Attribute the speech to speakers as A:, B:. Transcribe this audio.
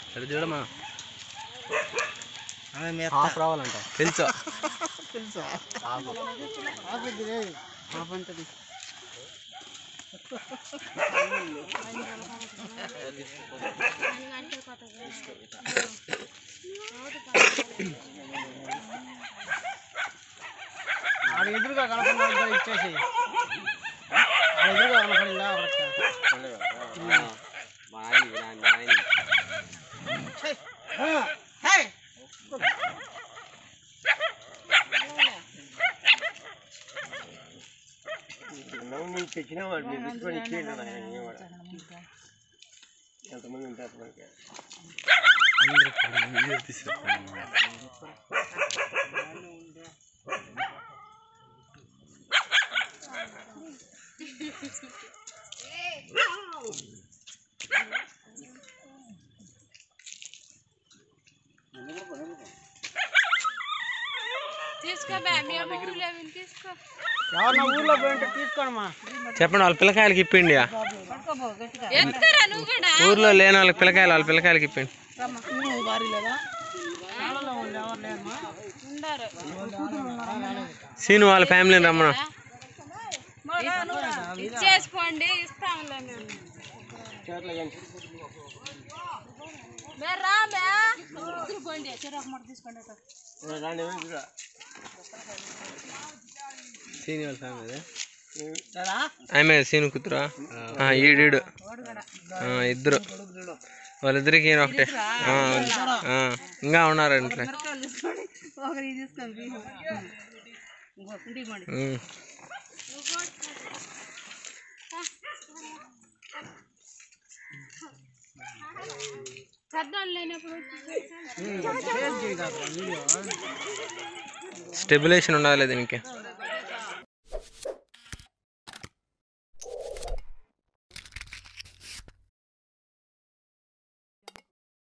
A: అది చూడమా
B: హాఫ్ రావాలంట
A: తెలుసు
B: తెలుసా హాఫ్ అంటది ఆడ ఎదురుగా కనపడినా ఇచ్చేసి ఆడ ఎదురుగా కనపడిందా అక్కడ
A: మా ఆయన మా ఆయన
B: తెచ్చినా వాడు మీరు తీసుకొని ఇచ్చేయండి ఆయన కూడా ఎంతమంది ఉంటారు మనకి
A: వీడియో తీసుకుంటాను
C: తీసుకో బా మేము ఊర్లో వెళ్ళి తీసుకో
B: ఎవరన్నా ఊర్లో పోయింటే తీసుకోనమ్మా
A: చెప్పండి వాళ్ళ పిల్లకాయలకి ఇప్పిండి
C: ఎత్తుకోరా నువ్వు కూడా
A: ఊర్లో లేని వాళ్ళకి పిల్లకాయలు వాళ్ళ పిల్లకాయలకి ఇప్పిండి
B: భారీ లేదా ఆడలో ఉంది ఎవరు లేరమ్మా
C: ఉండారు
A: సీను వాళ్ళ ఫ్యామిలీని రమ్మను
C: ఇచ్చేసుకోండి ఇస్తాంలే మేము
B: చేతులు కానీ
C: మే రా మే ఇద్దరు పోండి చెరొక మూట తీసుకోండి అటు.
B: రాండి చూడ
A: సీను వాళ్ళ ఫ్యామిలీ
B: సరా
A: ఆమె సీను కూతురు ఈడీడు ఇద్దరు వాళ్ళిద్దరికి ఈయన ఒకటే ఆ, ఆ, ఇంకా ఉన్నారు ఇంట్లో
C: ఒకరికి తీసుకోండి ఇంటికి పోండి
A: ఉమ్.
C: పెద్దోళ్ళు లేనప్పుడు
A: స్టెబిలేషన్ ఉండాలి దీనికి